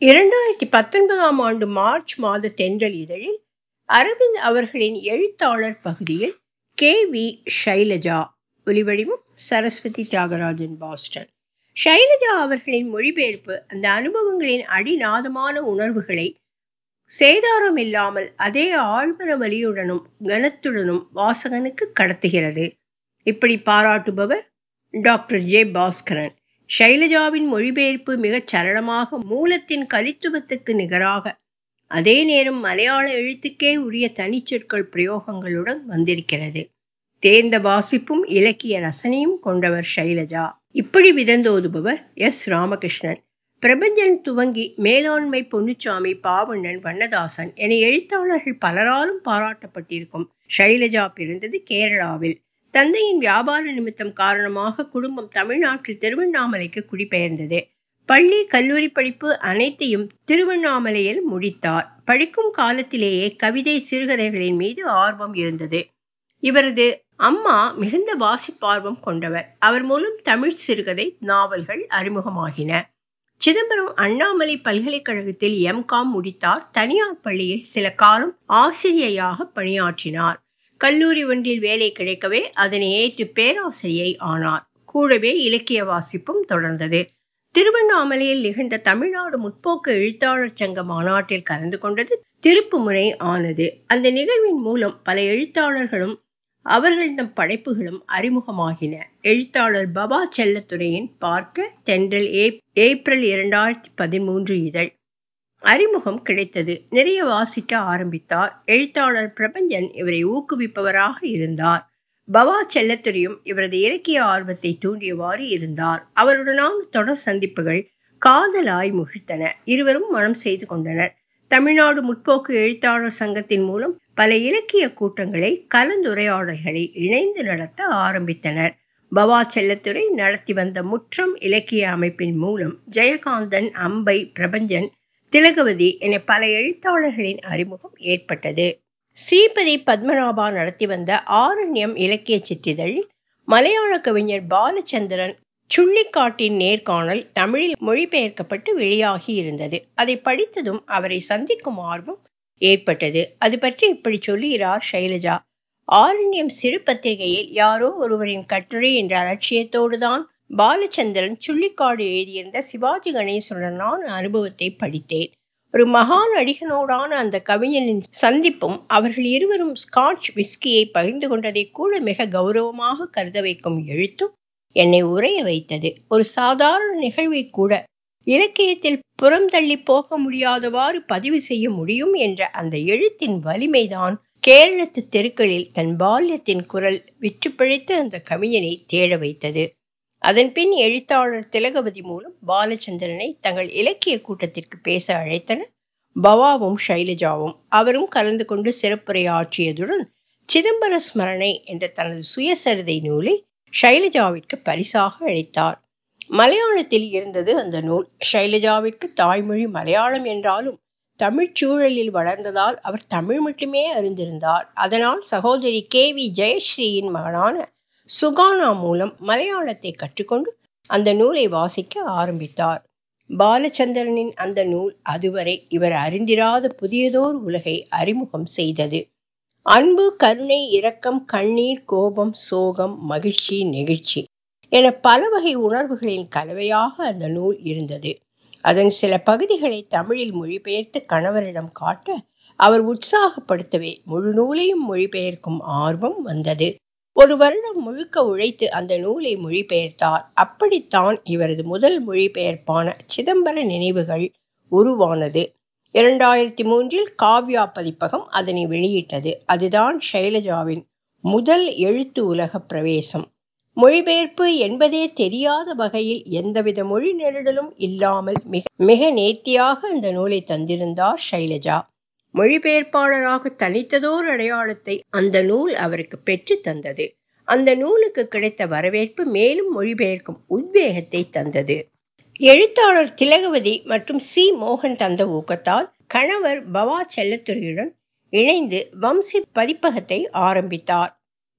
இரண்டாயிரத்தி பத்தொன்பதாம் ஆண்டு மார்ச் மாத தென்றல் இதழில் அரவிந்த் அவர்களின் எழுத்தாளர் பகுதியில் கே வி ஷைலஜா ஒலிவடிவம் சரஸ்வதி தியாகராஜன் பாஸ்டன் ஷைலஜா அவர்களின் மொழிபெயர்ப்பு அந்த அனுபவங்களின் அடிநாதமான உணர்வுகளை சேதாரம் இல்லாமல் அதே ஆழ்மன வலியுடனும் கனத்துடனும் வாசகனுக்கு கடத்துகிறது இப்படி பாராட்டுபவர் டாக்டர் ஜே பாஸ்கரன் ஷைலஜாவின் மொழிபெயர்ப்பு மிகச் சரளமாக மூலத்தின் கலித்துவத்துக்கு நிகராக அதே நேரம் மலையாள எழுத்துக்கே உரிய தனிச்சொற்கள் பிரயோகங்களுடன் வந்திருக்கிறது தேர்ந்த வாசிப்பும் இலக்கிய ரசனையும் கொண்டவர் ஷைலஜா இப்படி விதந்தோதுபவர் எஸ் ராமகிருஷ்ணன் பிரபஞ்சன் துவங்கி மேலாண்மை பொன்னுச்சாமி பாவண்ணன் வண்ணதாசன் என எழுத்தாளர்கள் பலராலும் பாராட்டப்பட்டிருக்கும் ஷைலஜா பிறந்தது கேரளாவில் தந்தையின் வியாபார நிமித்தம் காரணமாக குடும்பம் தமிழ்நாட்டில் திருவண்ணாமலைக்கு குடிபெயர்ந்தது பள்ளி கல்லூரி படிப்பு அனைத்தையும் திருவண்ணாமலையில் முடித்தார் படிக்கும் காலத்திலேயே கவிதை சிறுகதைகளின் மீது ஆர்வம் இருந்தது இவரது அம்மா மிகுந்த வாசிப்பார்வம் கொண்டவர் அவர் மூலம் தமிழ் சிறுகதை நாவல்கள் அறிமுகமாகின சிதம்பரம் அண்ணாமலை பல்கலைக்கழகத்தில் எம்காம் முடித்தார் தனியார் பள்ளியில் சில காலம் ஆசிரியையாக பணியாற்றினார் கல்லூரி ஒன்றில் வேலை கிடைக்கவே அதனை ஏற்று பேராசிரியை ஆனார் கூடவே இலக்கிய வாசிப்பும் தொடர்ந்தது திருவண்ணாமலையில் நிகழ்ந்த தமிழ்நாடு முற்போக்கு எழுத்தாளர் சங்க மாநாட்டில் கலந்து கொண்டது திருப்பு முனை ஆனது அந்த நிகழ்வின் மூலம் பல எழுத்தாளர்களும் அவர்களிடம் படைப்புகளும் அறிமுகமாகின எழுத்தாளர் பபா செல்லத்துறையின் பார்க்க தென்றல் ஏப்ரல் இரண்டாயிரத்தி பதிமூன்று இதழ் அறிமுகம் கிடைத்தது நிறைய வாசிக்க ஆரம்பித்தார் எழுத்தாளர் பிரபஞ்சன் இவரை ஊக்குவிப்பவராக இருந்தார் பவா செல்லத்துறையும் இவரது இலக்கிய ஆர்வத்தை தூண்டியவாறு இருந்தார் அவருடனான தொடர் சந்திப்புகள் காதலாய் முகிழ்த்தன இருவரும் மனம் செய்து கொண்டனர் தமிழ்நாடு முற்போக்கு எழுத்தாளர் சங்கத்தின் மூலம் பல இலக்கிய கூட்டங்களை கலந்துரையாடல்களை இணைந்து நடத்த ஆரம்பித்தனர் பவா செல்லத்துறை நடத்தி வந்த முற்றம் இலக்கிய அமைப்பின் மூலம் ஜெயகாந்தன் அம்பை பிரபஞ்சன் திலகவதி என பல எழுத்தாளர்களின் அறிமுகம் ஏற்பட்டது ஸ்ரீபதி பத்மநாபா நடத்தி வந்த ஆரண்யம் இலக்கிய சிற்றிதழில் மலையாள கவிஞர் பாலச்சந்திரன் சுள்ளிக்காட்டின் நேர்காணல் தமிழில் மொழிபெயர்க்கப்பட்டு வெளியாகி இருந்தது அதை படித்ததும் அவரை சந்திக்கும் ஆர்வம் ஏற்பட்டது அது பற்றி இப்படி சொல்லுகிறார் ஷைலஜா ஆரண்யம் சிறு பத்திரிகையில் யாரோ ஒருவரின் கட்டுரை என்ற அலட்சியத்தோடுதான் பாலச்சந்திரன் சுள்ளிக்காடு எழுதியிருந்த சிவாஜி கணேசனுடனான அனுபவத்தை படித்தேன் ஒரு மகான் அடிகனோடான அந்த கவிஞனின் சந்திப்பும் அவர்கள் இருவரும் ஸ்காட்ச் விஸ்கியை பகிர்ந்து கொண்டதை கூட மிக கௌரவமாக கருத வைக்கும் எழுத்தும் என்னை உரைய வைத்தது ஒரு சாதாரண நிகழ்வை கூட இலக்கியத்தில் புறம் தள்ளி போக முடியாதவாறு பதிவு செய்ய முடியும் என்ற அந்த எழுத்தின் வலிமைதான் கேரளத்து தெருக்களில் தன் பால்யத்தின் குரல் விற்று பிழைத்த அந்த கவிஞனை தேட வைத்தது அதன்பின் எழுத்தாளர் திலகவதி மூலம் பாலச்சந்திரனை தங்கள் இலக்கிய கூட்டத்திற்கு பேச அழைத்தனர் பவாவும் ஷைலஜாவும் அவரும் கலந்து கொண்டு சிறப்புரையாற்றியதுடன் சிதம்பர ஸ்மரணை என்ற தனது சுயசரிதை நூலை ஷைலஜாவிற்கு பரிசாக அளித்தார் மலையாளத்தில் இருந்தது அந்த நூல் ஷைலஜாவிற்கு தாய்மொழி மலையாளம் என்றாலும் தமிழ்ச் சூழலில் வளர்ந்ததால் அவர் தமிழ் மட்டுமே அறிந்திருந்தார் அதனால் சகோதரி கே வி ஜெயஸ்ரீயின் மகனான சுகானா மூலம் மலையாளத்தை கற்றுக்கொண்டு அந்த நூலை வாசிக்க ஆரம்பித்தார் பாலச்சந்திரனின் அந்த நூல் அதுவரை இவர் அறிந்திராத புதியதோர் உலகை அறிமுகம் செய்தது அன்பு கருணை இரக்கம் கண்ணீர் கோபம் சோகம் மகிழ்ச்சி நெகிழ்ச்சி என பல வகை உணர்வுகளின் கலவையாக அந்த நூல் இருந்தது அதன் சில பகுதிகளை தமிழில் மொழிபெயர்த்து கணவரிடம் காட்ட அவர் உற்சாகப்படுத்தவே முழு நூலையும் மொழிபெயர்க்கும் ஆர்வம் வந்தது ஒரு வருடம் முழுக்க உழைத்து அந்த நூலை மொழிபெயர்த்தார் அப்படித்தான் இவரது முதல் மொழிபெயர்ப்பான சிதம்பர நினைவுகள் உருவானது இரண்டாயிரத்தி மூன்றில் காவ்யா பதிப்பகம் அதனை வெளியிட்டது அதுதான் ஷைலஜாவின் முதல் எழுத்து உலக பிரவேசம் மொழிபெயர்ப்பு என்பதே தெரியாத வகையில் எந்தவித மொழி நெருடலும் இல்லாமல் மிக மிக நேர்த்தியாக அந்த நூலை தந்திருந்தார் ஷைலஜா மொழிபெயர்ப்பாளராக தனித்ததோர் அடையாளத்தை அந்த நூல் அவருக்கு பெற்று தந்தது அந்த நூலுக்கு கிடைத்த வரவேற்பு மேலும் மொழிபெயர்க்கும் உத்வேகத்தை தந்தது எழுத்தாளர் திலகவதி மற்றும் சி மோகன் தந்த ஊக்கத்தால் கணவர் பவா செல்லத்துறையுடன் இணைந்து வம்சி பதிப்பகத்தை ஆரம்பித்தார்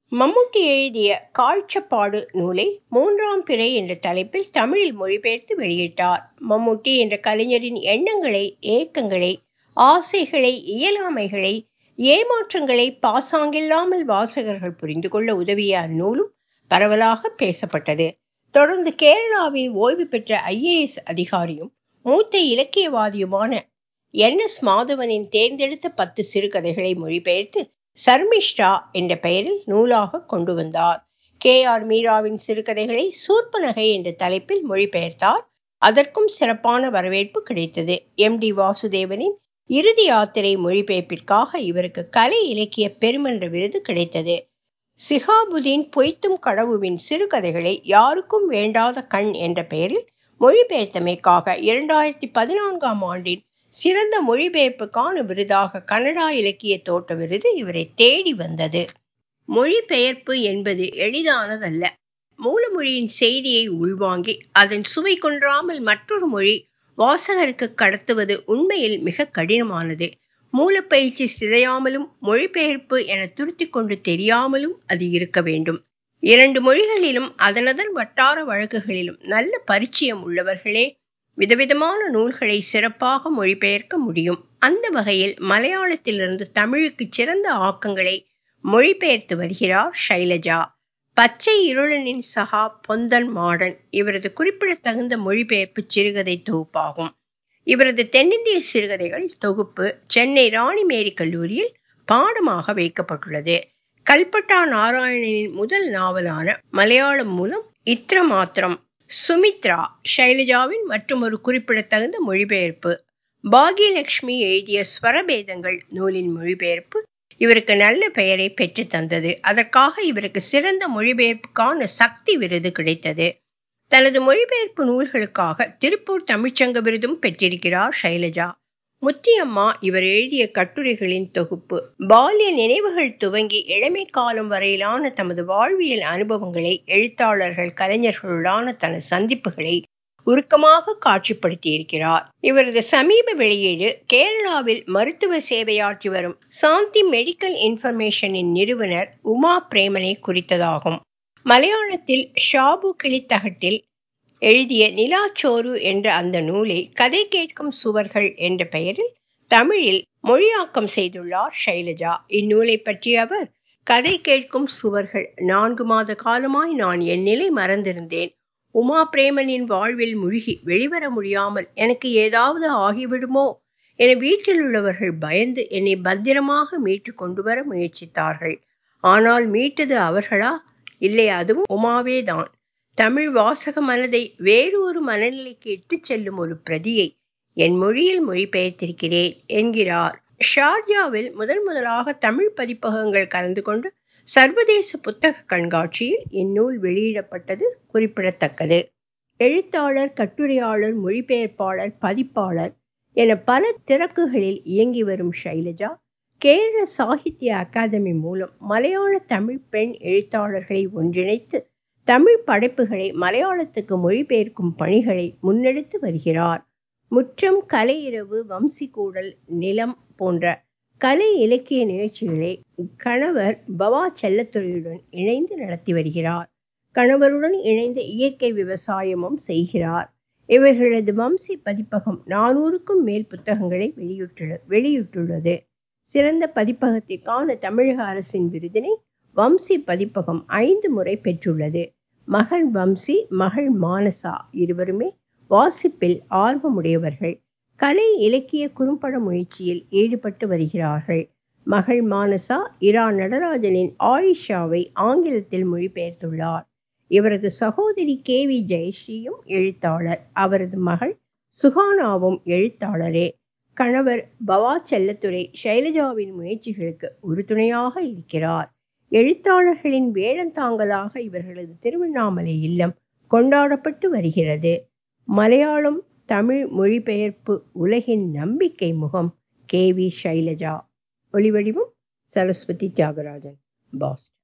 மம்முட்டி எழுதிய காழ்ச்சப்பாடு நூலை மூன்றாம் பிறை என்ற தலைப்பில் தமிழில் மொழிபெயர்த்து வெளியிட்டார் மம்முட்டி என்ற கலைஞரின் எண்ணங்களை ஏக்கங்களை ஆசைகளை இயலாமைகளை ஏமாற்றங்களை பாசாங்கில்லாமல் வாசகர்கள் புரிந்து கொள்ள உதவிய அந்நூலும் பரவலாக பேசப்பட்டது தொடர்ந்து கேரளாவின் ஓய்வு பெற்ற ஐஏஎஸ் அதிகாரியும் மூத்த இலக்கியவாதியுமான என் எஸ் மாதவனின் தேர்ந்தெடுத்த பத்து சிறுகதைகளை மொழிபெயர்த்து சர்மிஷ்டா என்ற பெயரில் நூலாக கொண்டு வந்தார் கே ஆர் மீராவின் சிறுகதைகளை சூர்பனகை என்ற தலைப்பில் மொழிபெயர்த்தார் அதற்கும் சிறப்பான வரவேற்பு கிடைத்தது எம் டி வாசுதேவனின் இறுதி யாத்திரை மொழிபெயர்ப்பிற்காக இவருக்கு கலை இலக்கிய பெருமன்ற விருது கிடைத்தது சிகாபுதீன் பொய்த்தும் கடவுவின் சிறுகதைகளை யாருக்கும் வேண்டாத கண் என்ற பெயரில் மொழிபெயர்த்தமைக்காக இரண்டாயிரத்தி பதினான்காம் ஆண்டின் சிறந்த மொழிபெயர்ப்புக்கான விருதாக கனடா இலக்கிய தோட்ட விருது இவரை தேடி வந்தது மொழிபெயர்ப்பு என்பது எளிதானதல்ல மூலமொழியின் செய்தியை உள்வாங்கி அதன் சுவை கொன்றாமல் மற்றொரு மொழி வாசகருக்கு கடத்துவது உண்மையில் மிக கடினமானது மூலப்பயிற்சி சிதையாமலும் மொழிபெயர்ப்பு என துருத்தி கொண்டு தெரியாமலும் அது இருக்க வேண்டும் இரண்டு மொழிகளிலும் அதனதன் வட்டார வழக்குகளிலும் நல்ல பரிச்சயம் உள்ளவர்களே விதவிதமான நூல்களை சிறப்பாக மொழிபெயர்க்க முடியும் அந்த வகையில் மலையாளத்திலிருந்து தமிழுக்கு சிறந்த ஆக்கங்களை மொழிபெயர்த்து வருகிறார் ஷைலஜா பச்சை இருளனின் சகா பொந்தன் மாடன் இவரது குறிப்பிடத்தகுந்த மொழிபெயர்ப்பு சிறுகதை தொகுப்பாகும் இவரது தென்னிந்திய சிறுகதைகள் தொகுப்பு சென்னை ராணிமேரி கல்லூரியில் பாடமாக வைக்கப்பட்டுள்ளது கல்பட்டா நாராயணனின் முதல் நாவலான மலையாளம் மூலம் இத்திர மாத்திரம் சுமித்ரா ஷைலஜாவின் மற்றும் ஒரு குறிப்பிடத்தகுந்த மொழிபெயர்ப்பு பாகியலட்சுமி எழுதிய ஸ்வரபேதங்கள் நூலின் மொழிபெயர்ப்பு இவருக்கு நல்ல பெயரை பெற்று தந்தது அதற்காக இவருக்கு சிறந்த மொழிபெயர்ப்புக்கான சக்தி விருது கிடைத்தது தனது மொழிபெயர்ப்பு நூல்களுக்காக திருப்பூர் தமிழ்ச்சங்க விருதும் பெற்றிருக்கிறார் ஷைலஜா முத்தியம்மா இவர் எழுதிய கட்டுரைகளின் தொகுப்பு பால்ய நினைவுகள் துவங்கி இளமை காலம் வரையிலான தமது வாழ்வியல் அனுபவங்களை எழுத்தாளர்கள் கலைஞர்களுடான தனது சந்திப்புகளை உருக்கமாக காட்சிப்படுத்தியிருக்கிறார் இவரது சமீப வெளியீடு கேரளாவில் மருத்துவ சேவையாற்றி வரும் சாந்தி மெடிக்கல் இன்ஃபர்மேஷனின் நிறுவனர் உமா பிரேமனை குறித்ததாகும் மலையாளத்தில் ஷாபு கிளித்தகட்டில் எழுதிய நிலாச்சோறு என்ற அந்த நூலை கதை கேட்கும் சுவர்கள் என்ற பெயரில் தமிழில் மொழியாக்கம் செய்துள்ளார் ஷைலஜா இந்நூலை பற்றி அவர் கதை கேட்கும் சுவர்கள் நான்கு மாத காலமாய் நான் என் நிலை மறந்திருந்தேன் உமா பிரேமனின் வாழ்வில் முழுகி வெளிவர முடியாமல் எனக்கு ஏதாவது ஆகிவிடுமோ என வீட்டில் உள்ளவர்கள் பயந்து என்னை பத்திரமாக மீட்டு கொண்டு வர முயற்சித்தார்கள் ஆனால் மீட்டது அவர்களா இல்லை அதுவும் உமாவே தான் தமிழ் வாசக மனதை வேறு ஒரு மனநிலைக்கு இட்டுச் செல்லும் ஒரு பிரதியை என் மொழியில் மொழிபெயர்த்திருக்கிறேன் என்கிறார் ஷார்ஜாவில் முதன் முதலாக தமிழ் பதிப்பகங்கள் கலந்து கொண்டு சர்வதேச புத்தக கண்காட்சியில் இந்நூல் வெளியிடப்பட்டது குறிப்பிடத்தக்கது எழுத்தாளர் கட்டுரையாளர் மொழிபெயர்ப்பாளர் பதிப்பாளர் என பல திறக்குகளில் இயங்கி வரும் ஷைலஜா கேரள சாகித்ய அகாதமி மூலம் மலையாள தமிழ் பெண் எழுத்தாளர்களை ஒன்றிணைத்து தமிழ் படைப்புகளை மலையாளத்துக்கு மொழிபெயர்க்கும் பணிகளை முன்னெடுத்து வருகிறார் முற்றம் கலை இரவு வம்சி கூடல் நிலம் போன்ற கலை இலக்கிய நிகழ்ச்சிகளை கணவர் பவா செல்லத்துறையுடன் இணைந்து நடத்தி வருகிறார் கணவருடன் இணைந்து இயற்கை விவசாயமும் செய்கிறார் இவர்களது வம்சி பதிப்பகம் நானூறுக்கும் மேல் புத்தகங்களை வெளியிட்டுள்ள வெளியிட்டுள்ளது சிறந்த பதிப்பகத்திற்கான தமிழக அரசின் விருதினை வம்சி பதிப்பகம் ஐந்து முறை பெற்றுள்ளது மகள் வம்சி மகள் மானசா இருவருமே வாசிப்பில் ஆர்வமுடையவர்கள் கலை இலக்கிய குறும்பட முயற்சியில் ஈடுபட்டு வருகிறார்கள் மகள் மானசா இரா நடராஜனின் ஆயிஷாவை ஆங்கிலத்தில் மொழிபெயர்த்துள்ளார் இவரது சகோதரி கே வி ஜெயஸ்ரீயும் எழுத்தாளர் அவரது மகள் சுகானாவும் எழுத்தாளரே கணவர் பவா செல்லத்துறை ஷைலஜாவின் முயற்சிகளுக்கு உறுதுணையாக இருக்கிறார் எழுத்தாளர்களின் வேடந்தாங்கலாக இவர்களது திருவண்ணாமலை இல்லம் கொண்டாடப்பட்டு வருகிறது மலையாளம் தமிழ் மொழிபெயர்ப்பு உலகின் நம்பிக்கை முகம் கே வி ஷைலஜா ஒளிவடிவம் சரஸ்வதி தியாகராஜன் பாஸ்டன்